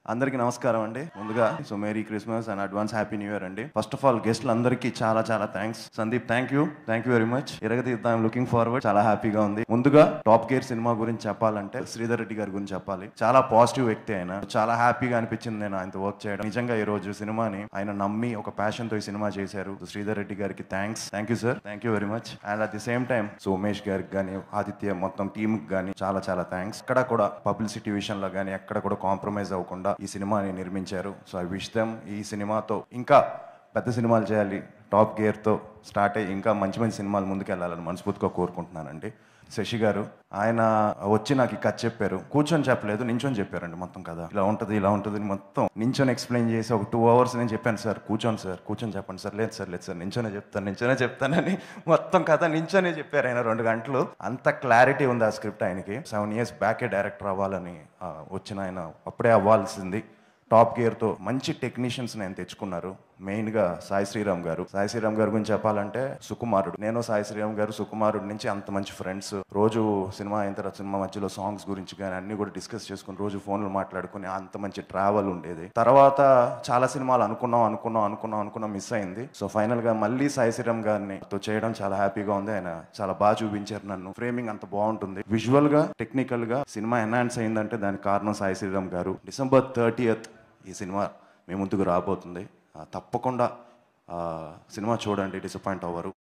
అందరికీ నమస్కారం అండి ముందుగా so merry Christmas and advance happy new year అండి ఫస్ట్ ఆఫ్ ఆల్ గెస్ట్లు అందరికీ చాలా చాలా thanks Sandeep thank you thank you very much ఇరగతీర్థం ఐఎమ్ లుకింగ్ ఫార్వర్డ్ చాలా హ్యాపీగా ఉంది ముందుగా టాప్ గేర్ సినిమా గురించి చెప్పాలంటే శ్రీధర్ రెడ్డి గారి గురించి చెప్పాలి చాలా పాజిటివ్ వ్యక్తి ఆయన చాలా హ్యాపీగా అనిపించింది నేను ఆయనతో వర్క్ చేయడం నిజంగా ఈ రోజు సినిమాని ఆయన నమ్మి ఒక ప్యాషన్ తో ఈ సినిమా చేశారు శ్రీధర్ రెడ్డి గారికి thanks thank you sir thank you very much and at the same time so Umesh గారికి కానీ ఆదిత్య మొత్తం టీమ్ కానీ చాలా చాలా థ్యాంక్స్ ఎక్కడ కూడా పబ్లిసిటీ విషయంలో కానీ ఎక్కడ కూడా కాంప్రమైజ్ అవ్వకుండా ఈ సినిమాని నిర్మించారు సో ఐ విష్ దెమ్ ఈ సినిమాతో ఇంకా పెద్ద సినిమాలు చేయాలి టాప్ గేర్తో స్టార్ట్ అయ్యి ఇంకా మంచి మంచి సినిమాలు ముందుకెళ్ళాలని మనస్ఫూర్తిగా కోరుకుంటున్నానండి శశి గారు ఆయన వచ్చి నాకు ఈ కథ చెప్పారు కూర్చొని చెప్పలేదు నించొని చెప్పారండి మొత్తం కదా ఇలా ఉంటుంది ఇలా ఉంటుంది అని మొత్తం నించొని ఎక్స్ప్లెయిన్ చేసి ఒక టూ అవర్స్ నేను చెప్పాను సార్ కూర్చోండి సార్ కూర్చొని చెప్పండి సార్ లేదు సార్ లేదు సార్ నించొనే చెప్తాను నించొనే చెప్తానని మొత్తం కథ నించొనే చెప్పారు ఆయన రెండు గంటలు అంత క్లారిటీ ఉంది ఆ స్క్రిప్ట్ ఆయనకి సెవెన్ ఇయర్స్ బ్యాకే డైరెక్టర్ అవ్వాలని ఆ, వచ్చిన ఆయన అప్పుడే అవ్వాల్సింది టాప్ గేర్తో మంచి టెక్నీషియన్స్ నేను తెచ్చుకున్నారు మెయిన్గా సాయి శ్రీరామ్ గారు సాయి శ్రీరామ్ గారి గురించి చెప్పాలంటే సుకుమారుడు నేను సాయి శ్రీరామ్ గారు సుకుమారుడు నుంచి అంత మంచి ఫ్రెండ్స్ రోజు సినిమా అయిన తర్వాత సినిమా మధ్యలో సాంగ్స్ గురించి కానీ అన్ని కూడా డిస్కస్ చేసుకుని రోజు ఫోన్లు మాట్లాడుకుని అంత మంచి ట్రావెల్ ఉండేది తర్వాత చాలా సినిమాలు అనుకున్నాం అనుకున్నాం అనుకున్నాం అనుకున్నాం మిస్ అయింది సో ఫైనల్ గా మళ్ళీ సాయి శ్రీరామ్ గారిని తో చేయడం చాలా హ్యాపీగా ఉంది ఆయన చాలా బాగా చూపించారు నన్ను ఫ్రేమింగ్ అంత బాగుంటుంది విజువల్ గా టెక్నికల్ గా సినిమా ఎన్హాన్స్ అయిందంటే దానికి కారణం సాయి శ్రీరామ్ గారు డిసెంబర్ థర్టీయత్ ఈ సినిమా మీ ముందుకు రాబోతుంది ఆ, తప్పకుండా ఆ, సినిమా చూడండి డిసప్పాయింట్ అవ్వరు